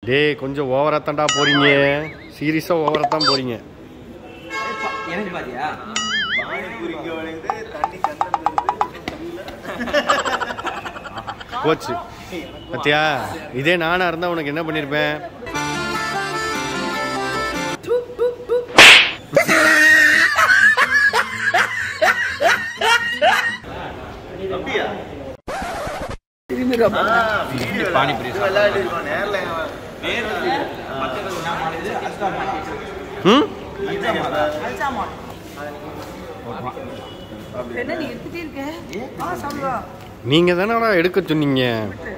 டேய் கொஞ்சம் ஓவரா தான்டா போறீங்க சீரியஸா ஓவரா தான் போறீங்க எனக்கு பாத்தியா போச்சு பத்தியா இதே நானா இருந்தா உனக்கு என்ன பண்ணிருப்பேன் பானிபூரி ம் என்ன நீ எடுத்துட்டே இருக்க ஆ சாப்பிடுவா நீங்க தானடா எடுக்க சொன்னீங்க